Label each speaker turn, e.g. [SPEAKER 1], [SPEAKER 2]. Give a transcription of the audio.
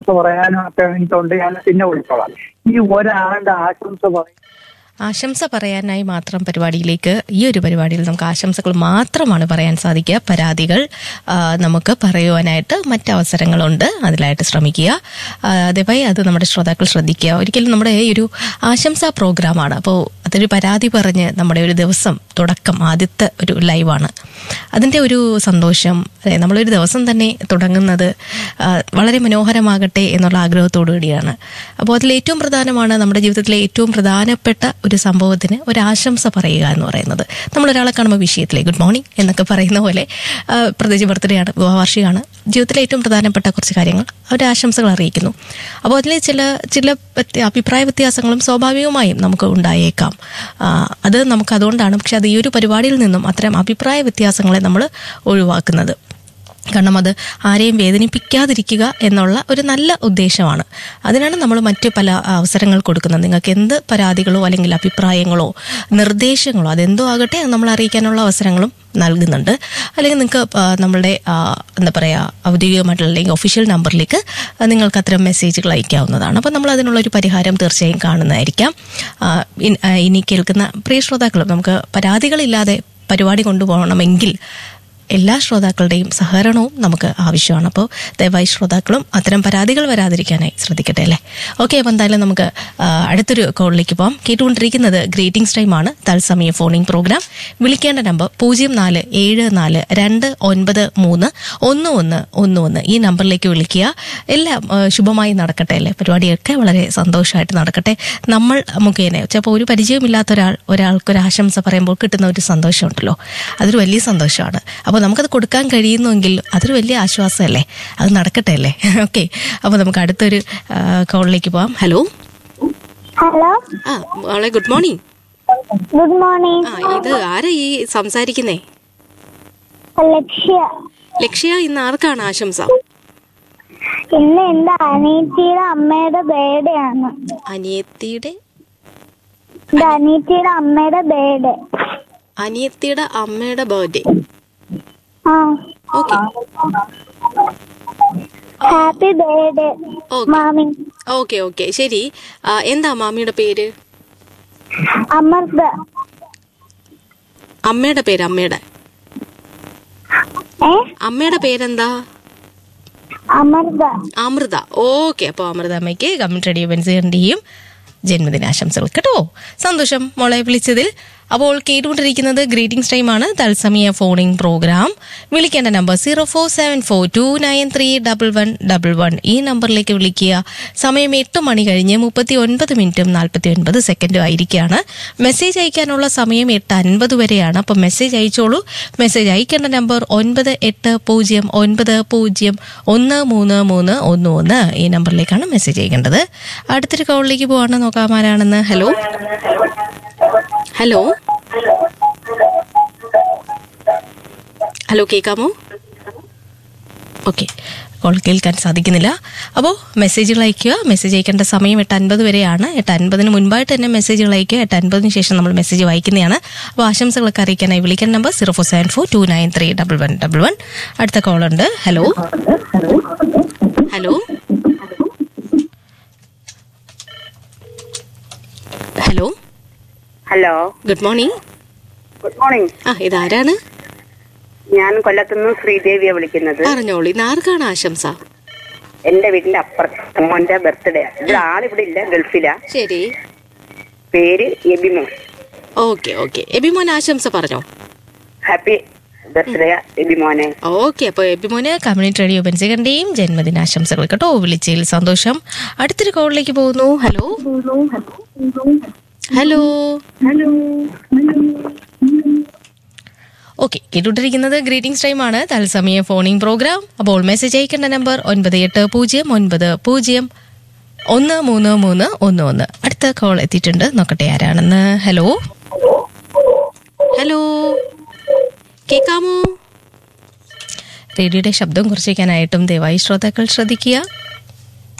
[SPEAKER 1] പറയാനും ഒക്കെ എനിക്കുണ്ട് ഞാൻ പിന്നെ വിളിച്ചോളാം ഈ ഒരാളുടെ ആശംസ പറയും
[SPEAKER 2] ആശംസ പറയാനായി മാത്രം പരിപാടിയിലേക്ക് ഈ ഒരു പരിപാടിയിൽ നമുക്ക് ആശംസകൾ മാത്രമാണ് പറയാൻ സാധിക്കുക പരാതികൾ ആ, നമുക്ക് പറയുവാനായിട്ട് മറ്റവസരങ്ങളുണ്ട് അതിലായിട്ട് ശ്രമിക്കുക ആ, ദയവായി അത് നമ്മുടെ ശ്രോതാക്കൾ ശ്രദ്ധിക്കുക ഒരിക്കലും നമ്മുടെ ഈ ഒരു ആശംസാ പ്രോഗ്രാമാണ് അപ്പോൾ അതൊരു പരാതി പറഞ്ഞ് നമ്മുടെ ഒരു ദിവസം തുടക്കം ആദ്യത്തെ ഒരു ലൈവാണ് അതിൻ്റെ ഒരു സന്തോഷം അല്ലെ നമ്മളൊരു ദിവസം തന്നെ തുടങ്ങുന്നത് ആ, വളരെ മനോഹരമാകട്ടെ എന്നുള്ള ആഗ്രഹത്തോടു കൂടിയാണ് അപ്പോൾ അതിൽ ഏറ്റവും പ്രധാനമാണ് നമ്മുടെ ജീവിതത്തിലെ ഏറ്റവും പ്രധാനപ്പെട്ട ഒരു സംഭവത്തിന് ഒരു ആശംസ പറയുക എന്ന് പറയുന്നത് നമ്മൾ ഒരാളെ കാണുമ്പോൾ വിഷയത്തിലെ ഗുഡ് മോർണിംഗ് എന്നൊക്കെ പറയുന്ന പോലെ ആ, പ്രത്യേകിച്ച് ബർത്ത്ഡേ ആണ് വിവാഹവാർഷികമാണ് ജീവിതത്തിലെ ഏറ്റവും പ്രധാനപ്പെട്ട കുറച്ച് കാര്യങ്ങൾ അവരുടെ ആശംസകൾ അറിയിക്കുന്നു അപ്പോൾ അതിലെ ചില ചില വ്യത്യ- അഭിപ്രായ വ്യത്യാസങ്ങളും സ്വാഭാവികമായും നമുക്ക് ഉണ്ടായേക്കാം ആ, അത് നമുക്ക് അതുകൊണ്ടാണ് പക്ഷെ അത് ഈ ഒരു പരിപാടിയിൽ നിന്നും അത്തരം അഭിപ്രായ വ്യത്യാസങ്ങളെ നമ്മൾ ഒഴിവാക്കുന്നത് കാരണം അത് ആരെയും വേദനിപ്പിക്കാതിരിക്കുക എന്നുള്ള ഒരു നല്ല ഉദ്ദേശമാണ് അതിനാണ് നമ്മൾ മറ്റ് പല അവസരങ്ങൾ കൊടുക്കുന്നത് നിങ്ങൾക്ക് എന്ത് പരാതികളോ അല്ലെങ്കിൽ അഭിപ്രായങ്ങളോ നിർദ്ദേശങ്ങളോ അതെന്തോ ആകട്ടെ അത് നമ്മൾ അറിയിക്കാനുള്ള അവസരങ്ങളും നൽകുന്നുണ്ട് അല്ലെങ്കിൽ നിങ്ങൾക്ക് ആ, നമ്മളുടെ ആ, എന്താ പറയുക ഔദ്യോഗികമായിട്ടുള്ള അല്ലെങ്കിൽ ഒഫീഷ്യൽ നമ്പറിലേക്ക് നിങ്ങൾക്ക് അത്തരം മെസ്സേജുകൾ അയക്കാവുന്നതാണ് അപ്പോൾ നമ്മൾ അതിനുള്ള ഒരു പരിഹാരം തീർച്ചയായും കാണുന്നതായിരിക്കാം ആ, ഇൻ- ആ, ഇനി കേൾക്കുന്ന പ്രിയ ശ്രോതാക്കളും നമുക്ക് പരാതികളില്ലാതെ പരിപാടി കൊണ്ടുപോകണമെങ്കിൽ എല്ലാ ശ്രോതാക്കളുടെയും സഹകരണവും നമുക്ക് ആവശ്യമാണ് അപ്പോൾ ദയവായി ശ്രോതാക്കളും അത്തരം പരാതികൾ വരാതിരിക്കാനായി ശ്രദ്ധിക്കട്ടെ അല്ലേ ഓക്കെ അപ്പോൾ എന്തായാലും നമുക്ക് ആ, അടുത്തൊരു കോളിലേക്ക് പോകാം കേട്ടുകൊണ്ടിരിക്കുന്നത് ഗ്രീറ്റിംഗ്സ് ടൈമാണ് തത്സമയ ഫോണിംഗ് പ്രോഗ്രാം വിളിക്കേണ്ട നമ്പർ പൂജ്യം നാല് ഏഴ് നാല് രണ്ട് ഒൻപത് മൂന്ന് ഒന്ന് ഒന്ന് ഒന്ന് ഒന്ന് ഈ നമ്പറിലേക്ക് വിളിക്കുക എല്ലാം ആ, ശുഭമായി നടക്കട്ടെ അല്ലേ പരിപാടിയൊക്കെ വളരെ സന്തോഷമായിട്ട് നടക്കട്ടെ നമ്മൾ മുഖേന ചിലപ്പോൾ ഒരു പരിചയമില്ലാത്ത ഒരാൾ ഒരാൾക്ക് ഒരു ആശംസ പറയുമ്പോൾ കിട്ടുന്ന ഒരു സന്തോഷമുണ്ടല്ലോ അതൊരു വലിയ സന്തോഷമാണ് അപ്പോൾ നമുക്കത് കൊടുക്കാൻ കഴിയുന്നുവെങ്കിൽ അതൊരു വലിയ ആശ്വാസമല്ലേ അത് നടക്കട്ടെ അല്ലേ ഓക്കെ അപ്പോൾ നമുക്ക് അടുത്തൊരു ആ, കോളിലേക്ക് പോവാം ഹലോ
[SPEAKER 3] ഹലോ
[SPEAKER 2] ആ മോളെ ഗുഡ് മോർണിംഗ്
[SPEAKER 3] ഗുഡ് മോർണിംഗ്
[SPEAKER 2] ആ ഇത് ആരാ ഈ സംസാരിക്കുന്നേ
[SPEAKER 3] ലക്ഷ്യ
[SPEAKER 2] ലക്ഷ്യ ഇന്ന് ആർക്കാണ് ആശംസ
[SPEAKER 3] ഇന്ന് എന്റെ അനീറ്റിയുടെ അമ്മയുടെ ബേഡേ ആണ്
[SPEAKER 2] അനിയത്തിയുടെ
[SPEAKER 3] എന്റെ അനീറ്റിയുടെ അമ്മയുടെ ബേഡേ
[SPEAKER 2] അനിയത്തിയുടെ അമ്മയുടെ ബർത്ത്ഡേ
[SPEAKER 3] ആ
[SPEAKER 2] ഓക്കെ
[SPEAKER 3] ഹാപ്പി ബേഡേ
[SPEAKER 2] ഓക്കെ
[SPEAKER 3] മാമി
[SPEAKER 2] ഓക്കെ ഓക്കെ ശരി ആ, എന്താ മാമിയുടെ പേര്
[SPEAKER 3] അമൃത
[SPEAKER 2] അമ്മയുടെ പേര് അമ്മയുടെ
[SPEAKER 3] ഏ
[SPEAKER 2] അമ്മയുടെ പേരെന്താ
[SPEAKER 3] അമൃത
[SPEAKER 2] അമൃത ഓക്കെ അപ്പോൾ അമൃത അമ്മയ്ക്ക് കമ്മ്യൂണിറ്റി റേഡിയോ ബെൻസിന്റെയും ജന്മദിനാശംസകൾ കേട്ടോ സന്തോഷം മോളെ വിളിച്ചതിൽ അപ്പോൾ കേട്ടുകൊണ്ടിരിക്കുന്നത് ഗ്രീറ്റിംഗ്സ് ടൈമാണ് തത്സമയ ഫോണിംഗ് പ്രോഗ്രാം വിളിക്കേണ്ട number zero four seven four two nine three double one double one ഈ നമ്പറിലേക്ക് വിളിക്കുക സമയം എട്ട് മണി കഴിഞ്ഞ് മുപ്പത്തി ഒൻപത് മിനിറ്റും നാൽപ്പത്തി ഒൻപത് സെക്കൻഡും ആയിരിക്കുകയാണ് മെസ്സേജ് അയക്കാനുള്ള സമയം എട്ട് അൻപത് വരെയാണ് അപ്പോൾ മെസ്സേജ് അയച്ചോളൂ മെസ്സേജ് അയക്കേണ്ട നമ്പർ ഒൻപത് എട്ട് പൂജ്യം ഒൻപത് പൂജ്യം ഒന്ന് മൂന്ന് മൂന്ന് ഒന്ന് ഒന്ന് ഈ നമ്പറിലേക്കാണ് മെസ്സേജ് അയക്കേണ്ടത് അടുത്തൊരു കോളിലേക്ക് പോവാണ് നോക്കാം ആരാണെന്ന് ഹലോ ഹലോ ഹലോ കേൾക്കാമോ ഓക്കെ കോൾ കേൾക്കാൻ സാധിക്കുന്നില്ല അപ്പോൾ മെസ്സേജുകൾ അയയ്ക്കുക മെസ്സേജ് അയക്കേണ്ട സമയം എട്ട് അൻപത് വരെയാണ് എട്ട് അൻപതിന് മുൻപായിട്ട് തന്നെ മെസ്സേജുകൾ അയയ്ക്കുക എട്ട് അൻപതിന് ശേഷം നമ്മൾ മെസ്സേജ് വായിക്കുന്നതാണ് അപ്പോൾ ആശംസകളൊക്കെ അറിയിക്കാനായി വിളിക്കേണ്ട number zero four seven four two nine three double one double one അടുത്ത കോളുണ്ട് hello hello hello
[SPEAKER 4] hello
[SPEAKER 2] good morning
[SPEAKER 4] good morning
[SPEAKER 2] ആ ഇതാരാണ്
[SPEAKER 4] ഞാൻ കൊല്ലത്തുനിന്ന് ശ്രീദേവിയെ വിളിക്കുന്നത്
[SPEAKER 2] പറഞ്ഞോളൂ ഇന്ന് ആർക്കാണ് ആശംസ
[SPEAKER 4] എന്റെ വീടിന്റെ അപ്പുറത്ത് മോന്റെ ബർത്ത്ഡേ ഇവിടെ ആളിവിടെ ഇല്ല ഗൾഫിലാ
[SPEAKER 2] ശരി
[SPEAKER 4] പേര് എബിമോൻ
[SPEAKER 2] ഓക്കെ ഓക്കെ എബിമോൻ ആശംസ പറഞ്ഞോ
[SPEAKER 4] ഹാപ്പി ബർത്ത്ഡേ എബിമോനെ
[SPEAKER 2] ഓക്കെ അപ്പോൾ എബിമോന് കമ്മ്യൂണിറ്റി റേഡിയോ ബെൻസികന്റെയും ജന്മദിനാശംസകൾ കേട്ടോ വിളിച്ചതിൽ സന്തോഷം അടുത്തൊരു കോളിലേക്ക് പോകുന്നു ഹലോ ഹലോ ഓക്കെ കേട്ടുകൊണ്ടിരിക്കുന്നത് ഗ്രീറ്റിംഗ്സ് ടൈമാണ് തത്സമയ ഫോണിംഗ് പ്രോഗ്രാം അപ്പോൾ മെസ്സേജ് അയക്കേണ്ട നമ്പർ ഒൻപത് എട്ട് പൂജ്യം ഒൻപത് പൂജ്യം ഒന്ന് മൂന്ന് മൂന്ന് ഒന്ന് ഒന്ന് അടുത്ത കോൾ എത്തിയിട്ടുണ്ട് നോക്കട്ടെ ആരാണെന്ന് ഹലോ ഹലോ കേൾക്കാമോ റേഡിയോയുടെ ശബ്ദം കുറച്ചിരിക്കാനായിട്ടും ദയവായി ശ്രോതാക്കൾ ശ്രദ്ധിക്കുക